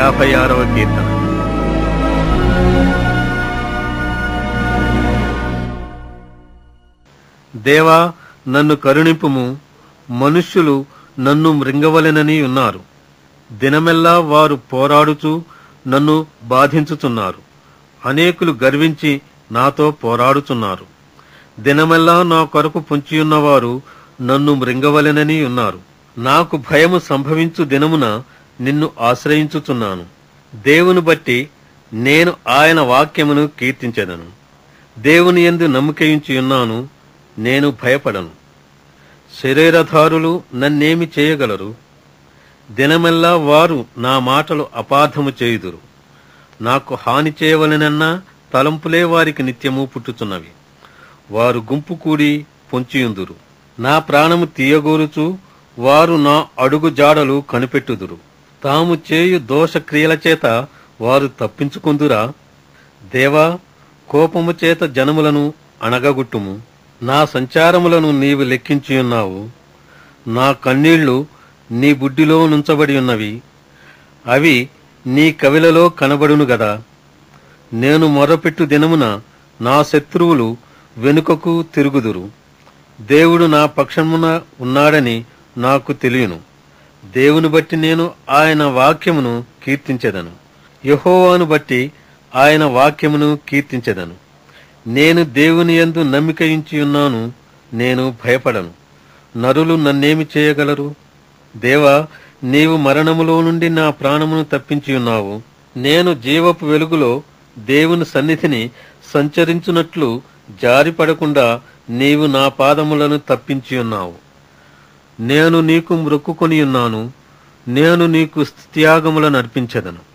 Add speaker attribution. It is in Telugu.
Speaker 1: యాభై ఆరవ కీర్తన దేవా నన్ను కరుణింపుము మనుష్యులు నన్ను మృంగవలెనని ఉన్నారు దినమెల్లా వారు పోరాడుచూ నన్ను బాధించుచున్నారు అనేకులు గర్వించి నాతో పోరాడుచున్నారు దినమెల్లా నా కొరకు పొంచియున్నవారు నన్ను మృంగవలెనని ఉన్నారు నాకు భయము సంభవించు దినమున నిన్ను ఆశ్రయించుచున్నాను దేవుని బట్టి నేను ఆయన వాక్యమును కీర్తించెదను దేవుని యందు నమ్మకయించి ఉన్నాను నేను భయపడను శరీరధారులు నన్నేమి చేయగలరు దినమెల్లా వారు నా మాటలు అపార్థము చేయుదురు నాకు హాని చేయవలెనన్నా తలంపులే వారికి నిత్యము పుట్టుచున్నవి వారు గుంపు కూడి పొంచియుందురు నా ప్రాణము తీయగోరుచు వారు నా అడుగు జాడలు కనిపెట్టుదురు తాము చేయు దోషక్రియల చేత వారు తప్పించుకుందురా దేవా కోపము చేత జనములను అణగగొట్టుము నా సంచారములను నీవు లెక్కించియున్నావు నా కన్నీళ్లు నీ బుడ్డిలో నుంచబడి ఉన్నవి అవి నీ కవిలలో కనబడును గదా నేను మొరపెట్టు దినమున నా శత్రువులు వెనుకకు తిరుగుదురు దేవుడు నా పక్షమున ఉన్నాడని నాకు తెలియను దేవుని బట్టి నేను ఆయన వాక్యమును కీర్తించెదను యహోవాను బట్టి ఆయన వాక్యమును కీర్తించెదను నేను దేవుని యందు నమ్మికయించి ఉన్నాను నేను భయపడను నరులు నన్నేమి చేయగలరు దేవా నీవు మరణములో నుండి నా ప్రాణమును తప్పించి ఉన్నావు నేను జీవపు వెలుగులో దేవుని సన్నిధిని సంచరించున్నట్లు జారిపడకుండా నీవు నా పాదములను తప్పించి ఉన్నావు నేను నీకు మ్రొక్కుకొని ఉన్నాను నేను నీకు త్యాగములను అర్పించదను